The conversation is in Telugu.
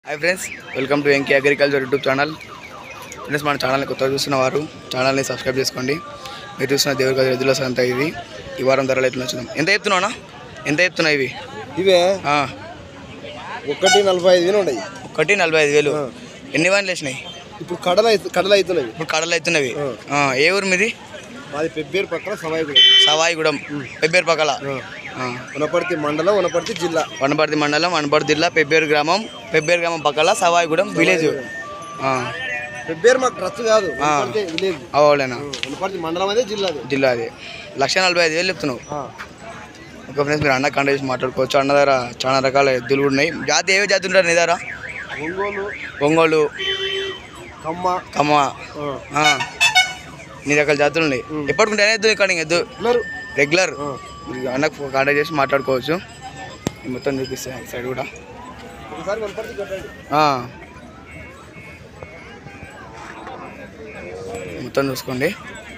Hi friends welcome to MK agriculture YouTube channel friends మన ఛానల్ని కొత్తగా చూస్తున్న వారు ఛానల్ని సబ్స్క్రైబ్ చేసుకోండి మీరు చూస్తున్న దేవుడి గారి ఎద్దుల సంత ఇది ఈ వారం ధరలు ఎట్లా వచ్చినాం ఎంత ఎత్తున్నావునా ఎంత ఎత్తున్నా ఇవి ఇవే ఆ, ఒకటి నలభై ఐదు వేలు ఉన్నాయి ఒకటి నలభై ఐదు వేలు ఎన్ని వాన్లు వేసినాయి ఇప్పుడు కడలు అయితే కడలు అవుతున్నాయి ఇప్పుడు కడలు అవుతున్నవి ఆ, ఏ ఊరు మీది మాది పెబ్బేరు పక్కన సవాయి సవాయిగూడెం పెబ్బేరు పక్కల ఆ, వనపర్తి మండలం వనపర్తి జిల్లా వనపర్తి మండలం వనపర్తి జిల్లా పెబ్బేరు గ్రామం పెబ్బేరు గ్రామం పక్కల సవాయిగూడెం విలేజ్ పెబ్బేరు మాకు ట్రస్ట్ కాదు వనపర్తి విలేజ్ అవలేనా వనపర్తి మండలం అదే జిల్లా అది జిల్లా అది లక్ష నలభై ఐదు వేలు చెప్తున్నావు ఒక ఫ్రెండ్స్ మీరు అన్న కండ చేసి మాట్లాడుకోవచ్చు అన్న దగ్గర చాలా రకాల ఎద్దులు కూడా ఉన్నాయి జాతి ఏవే జాతి ఉంటారు నీ దగ్గర ఒంగోలు ఒంగోలు కమ్మ కమ్మ ఆ, నీ రకాల జాతులు ఉన్నాయి ఎప్పటికుంటే ఎద్దు ఇక్కడ ఎద్దు పిల్లలు రెగ్యులర్ అన్నకు కాంటాక్ట్ చేసి మాట్లాడుకోవచ్చు ఈ మొత్తం చూపిస్తాను ఈ సైడ్ కూడా ఒకసారి వనపర్తి కట్టండి ఆ. మొత్తం చూసుకోండి